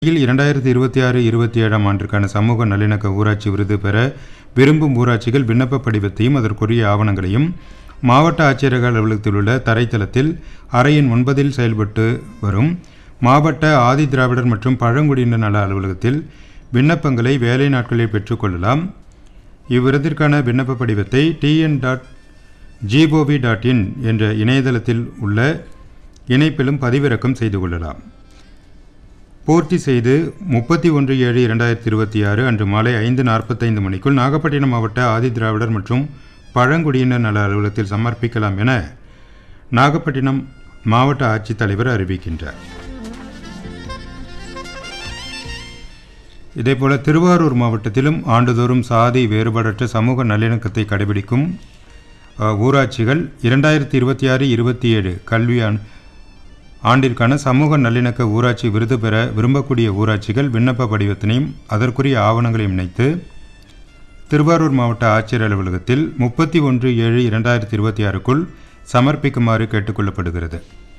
இல் இரண்டாயிரத்தி இருபத்தி ஆறு இருபத்தி ஏழாம் ஆண்டிற்கான சமூக நல்லிணக்க ஊராட்சி விருது பெற விரும்பும் ஊராட்சிகள் விண்ணப்ப படிவத்தையும் அதற்குரிய ஆவணங்களையும் மாவட்ட ஆட்சியரக அலுவலகத்தில் உள்ள தரைத்தளத்தில் அறையின் ஒன்பதில் செயல்பட்டு வரும் மாவட்ட ஆதி திராவிடர் மற்றும் பழங்குடியினர் நல அலுவலகத்தில் விண்ணப்பங்களை வேலை நாட்களில் பெற்றுக்கொள்ளலாம் இவ்விருதிற்கான விண்ணப்ப படிவத்தை TN dot GOV dot in என்ற இணையதளத்தில் உள்ள இணைப்பிலும் பதிவிறக்கம் செய்து கொள்ளலாம் பூர்த்தி செய்து முப்பத்தி ஒன்று ஏழு இரண்டாயிரத்தி இருபத்தி ஆறு அன்று மாலை ஐந்து நாற்பத்தைந்து மணிக்குள் நாகப்பட்டினம் மாவட்ட ஆதி திராவிடர் மற்றும் பழங்குடியினர் நல அலுவலகத்தில் சமர்ப்பிக்கலாம் என நாகப்பட்டினம் மாவட்ட ஆட்சித்தலைவர் அறிவிக்கின்றார் இதேபோல திருவாரூர் மாவட்டத்திலும் ஆண்டுதோறும் சாதி வேறுபாடற்ற சமூக நல்லிணக்கத்தை கடைபிடிக்கும் அஹ், ஊராட்சிகள் இரண்டாயிரத்தி இருபத்தி ஆறு இருபத்தி ஏழு கல்வி ஆண்டு ஆண்டிற்கான சமூக நல்லிணக்க ஊராட்சி விருது பெற விரும்பக்கூடிய ஊராட்சிகள் விண்ணப்ப படிவத்தினையும் அதற்குரிய ஆவணங்களையும் இணைத்து திருவாரூர் மாவட்ட ஆட்சியர் அலுவலகத்தில் முப்பத்தி ஒன்று ஏழு இரண்டாயிரத்தி இருபத்தி ஆறுக்குள் சமர்ப்பிக்குமாறு கேட்டுக்கொள்ளப்படுகிறது